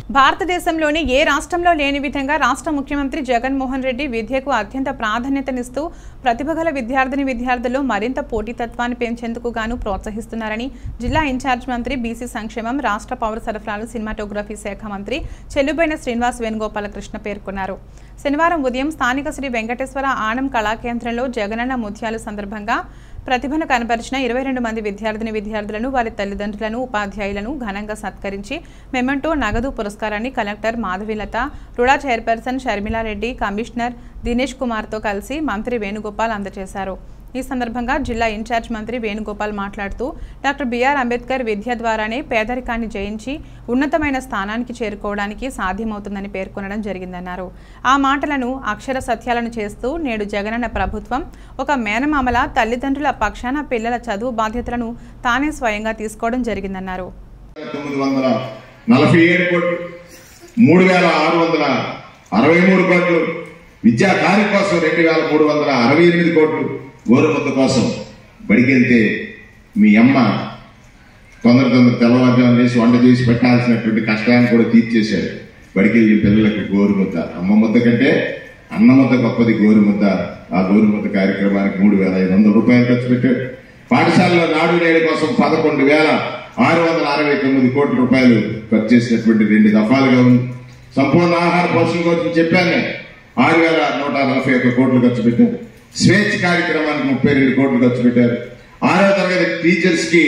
భారతదేశంలోని ఏ రాష్ట్రంలో లేని విధంగా రాష్ట్ర ముఖ్యమంత్రి జగన్మోహన్ రెడ్డి విద్యకు అత్యంత ప్రాధాన్యతనిస్తూ ప్రతిభగల విద్యార్థిని విద్యార్థుల్లో మరింత పోటీతత్వాన్ని పెంచేందుకు గాను ప్రోత్సహిస్తున్నారని జిల్లా ఇన్ఛార్జ్ మంత్రి బీసీ సంక్షేమం రాష్ట్ర పౌర సరఫరాలు సినిమాటోగ్రఫీ శాఖ మంత్రి చెల్లుబైన శ్రీనివాస్ వేణుగోపాలకృష్ణ పేర్కొన్నారు శనివారం ఉదయం స్థానిక శ్రీ వెంకటేశ్వర ఆనం కళాకేంద్రంలో జగనన్న ముత్యాలు సందర్భంగా ప్రతిభను కనబరిచిన ఇరవై రెండు మంది విద్యార్థిని విద్యార్థులను వారి తల్లిదండ్రులను ఉపాధ్యాయులను ఘనంగా సత్కరించి మెమెంటో నగదు పురస్కారాన్ని collector Madhavi Latha RUDA chairperson Sharmila Reddy commissioner Dinesh కుమార్తో కలిసి మంత్రి వేణుగోపాల్ అందజేశారు ఈ సందర్భంగా జిల్లా ఇన్ఛార్జ్ మంత్రి వేణుగోపాల్ మాట్లాడుతూ డాక్టర్ బిఆర్ అంబేద్కర్ విద్య ద్వారానే పేదరికాన్ని జయించి ఉన్నతమైన స్థానానికి చేరుకోవడానికి సాధ్యమవుతుందని పేర్కొనడం జరిగిందన్నారు ఆ మాటలను అక్షర సత్యాలను చేస్తూ నేడు జగనన్న ప్రభుత్వం ఒక మేనమామల తల్లిదండ్రుల పక్షాన పిల్లల చదువు బాధ్యతలను తానే స్వయంగా తీసుకోవడం జరిగిందన్నారు తొమ్మిది వందల నలభై ఏడు కోట్లు మూడు వేల ఆరు వందల అరవై మూడు కోట్లు విద్యా కార్య కోసం రెండు వేల మూడు వందల అరవై ఎనిమిది కోట్లు గోరుముద్ద కోసం బడికెళ్తే మీ అమ్మ తొందర తొందర తెల్లవారుజాము చేసి వంట చేసి పెట్టాల్సినటువంటి కష్టాన్ని కూడా తీర్చేశాడు బడికెళ్ళి పిల్లలకు గోరుముద్ద అమ్మ ముద్ద కంటే అన్న ముద్ద గొప్పది గోరుముద్ద ఆ గోరుముద్ద కార్యక్రమానికి మూడు వేల ఐదు వందల రూపాయలు ఖర్చు పెట్టాడు పాఠశాలలో నాడు నేడు కోసం పదకొండు వేల ఆరు వందల అరవై తొమ్మిది కోట్ల రూపాయలు ఖర్చు చేసినటువంటి రెండు దఫాలుగా ఉంది సంపూర్ణ ఆహార పోషణ కోసం చెప్పాను నేను. ఆరు వేల నూట నలభై ఒక్క కోట్లు ఖర్చు పెట్టారు స్వేచ్ఛ కార్యక్రమానికి ముప్పై రెండు కోట్లు ఖర్చు పెట్టారు ఆరో తరగతి టీచర్స్ కి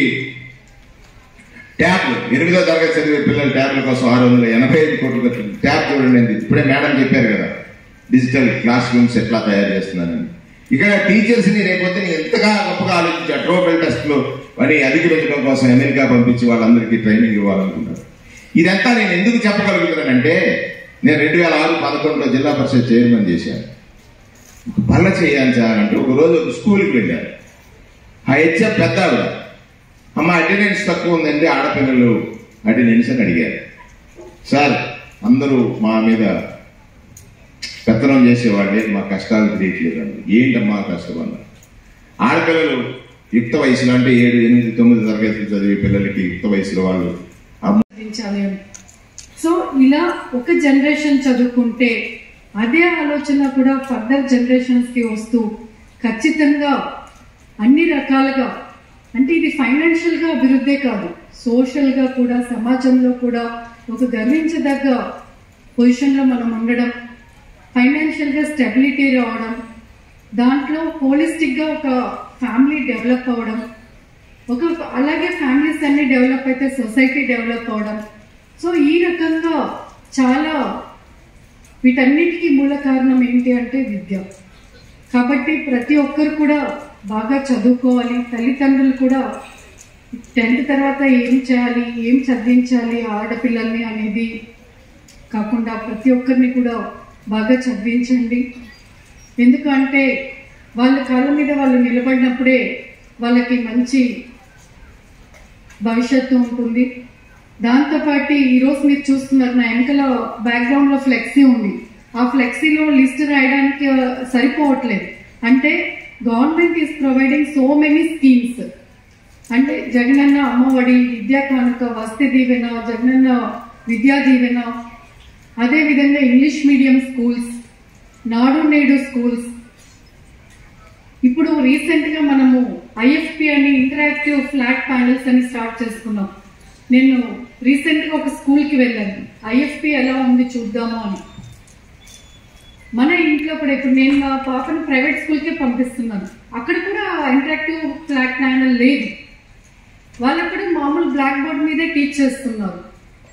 ట్యాబ్ ఎనిమిదో తరగతి చదివే పిల్లల ట్యాబ్ల కోసం ఆరు వందల ఎనభై ఐదు కోట్లు ఖర్చు పెట్టారు. ట్యాబ్ చూడండి అండి. ఇప్పుడే మేడం చెప్పారు కదా డిజిటల్ క్లాస్ రూమ్స్ ఎట్లా తయారు చేస్తున్నారని ఇక్కడ టీచర్స్ ని రేపొద్దున ఎంతగా గొప్పగా ఆలోచించి ట్రోఫెల్ టెస్ట్ లో అని అధిగమించడం కోసం అమెరికా పంపించి వాళ్ళందరికీ ట్రైనింగ్ ఇవ్వాలనుకుంటారు ఇదంతా నేను ఎందుకు చెప్పగలుగుతున్నానంటే నేను రెండు వేల ఆరు పదకొండులో జిల్లా పరిషత్ చైర్మన్ చేశాను పల్ల చేయాలి సార్ అంటే ఒక రోజు ఒక స్కూల్కి వెళ్ళారు ఆ హెచ్ఎం పెద్ద ఆవిడ అమ్మ అటెండెన్స్ తక్కువ ఉందండి ఆడపిల్లలు అటెండెన్స్ అని అడిగారు సార్ అందరూ మా మీద పెత్తనం చేసేవాళ్ళే మా కష్టాలు తెలియట్లేదండి ఏంటమ్మా కష్టం అన్నారు ఆడపిల్లలు యుక్త వయసులో అంటే ఏడు ఎనిమిది తొమ్మిది తరగతులు చదివే పిల్లలకి యుక్త వయసులో వాళ్ళు అమ్మ సాధించాలి అని సో ఇలా ఒక జనరేషన్ చదువుకుంటే అదే ఆలోచన కూడా ఫర్దర్ జనరేషన్స్ కి వస్తూ ఖచ్చితంగా అన్ని రకాలుగా అంటే ఇది ఫైనాన్షియల్ గా అభివృద్ధే కాదు సోషల్ గా కూడా సమాజంలో కూడా ఒక గర్వించదగ్గ పొజిషన్ లో మనం ఉండడం ఫైనాన్షియల్ గా స్టెబిలిటీ రావడం దాంట్లో హోలిస్టిక్ గా ఒక ఫ్యామిలీ డెవలప్ అవ్వడం ఒక అలాగే ఫ్యామిలీస్ అన్ని డెవలప్ అయితే సొసైటీ డెవలప్ అవడం సో ఈ రకంగా చాలా వీటన్నిటికీ మూల కారణం ఏంటి అంటే విద్య కాబట్టి ప్రతి ఒక్కరు కూడా బాగా చదువుకోవాలి తల్లిదండ్రులు కూడా టెన్త్ తర్వాత ఏం చేయాలి ఏం చదివించాలి ఆడపిల్లల్ని అనేది కాకుండా ప్రతి ఒక్కరిని కూడా బాగా చదివించండి ఎందుకంటే వాళ్ళ కాళ్ళ మీద వాళ్ళు నిలబడినప్పుడే వాళ్ళకి మంచి భవిష్యత్తు ఉంటుంది దాంతోపాటు ఈరోజు మీరు చూస్తున్నారు నా వెనకాల బ్యాక్గ్రౌండ్ లో ఫ్లెక్సీ ఉంది ఆ ఫ్లెక్సీలో లిస్ట్ రాయడానికి ఆ, సరిపోవట్లేదు అంటే government is providing so many schemes అంటే జగనన్న అమ్మఒడి విద్యా కానుక వసతి దీవెన జగనన్న విద్యా దీవెన అదేవిధంగా ఇంగ్లీష్ మీడియం స్కూల్స్ నాడు నేడు స్కూల్స్ ఇప్పుడు రీసెంట్ గా మనము ఐఎఫ్పి అని ఇంటరాక్టివ్ ఫ్లాట్ ప్యానల్స్ అని స్టార్ట్ చేసుకున్నాం నేను రీసెంట్ గా ఒక స్కూల్ కి వెళ్ళాను ఐఎఫ్పి ఎలా ఉంది చూద్దాము అని మన ఇంట్లో కూడా ఇప్పుడు నేను మా పాపను ప్రైవేట్ స్కూల్ కే పంపిస్తున్నాను అక్కడ కూడా ఇంటరాక్టివ్ ఫ్లాట్ ప్యానల్ లేదు వాళ్ళు కూడా మామూలు బ్లాక్ బోర్డ్ మీదే టీచ్ చేస్తున్నారు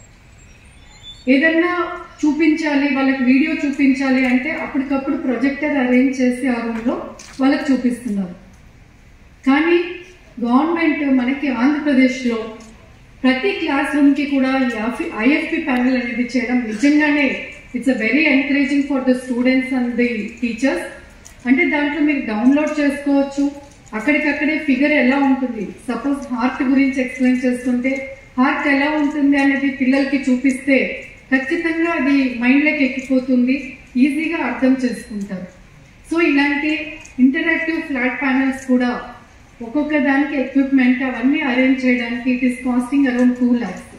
ఏదన్నా చూపించాలి వాళ్ళకి వీడియో చూపించాలి అంటే అప్పటికప్పుడు ప్రొజెక్టర్ అరేంజ్ చేసి ఆ రూమ్లో వాళ్ళకి చూపిస్తున్నారు కానీ గవర్నమెంట్ మనకి ఆంధ్రప్రదేశ్లో ప్రతి క్లాస్ రూమ్కి కూడా ఐఎఫ్పి ప్యానల్ అనేది చేయడం నిజంగానే it's a very encouraging for the students and the teachers అంటే దాంట్లో మీరు డౌన్లోడ్ చేసుకోవచ్చు అక్కడికక్కడే ఫిగర్ ఎలా ఉంటుంది సపోజ్ హార్ట్ గురించి ఎక్స్ప్లెయిన్ చేస్తుంటే హార్ట్ ఎలా ఉంటుంది అనేది పిల్లలకి చూపిస్తే ఖచ్చితంగా అది మైండ్లోకి ఎక్కిపోతుంది ఈజీగా అర్థం చేసుకుంటారు సో ఇలాంటి ఇంటరాక్టివ్ ఫ్లాట్ ప్యానల్స్ కూడా ఒక్కొక్క దానికి ఎక్విప్మెంట్ అవన్నీ అరేంజ్ చేయడానికి it is costing around two lakhs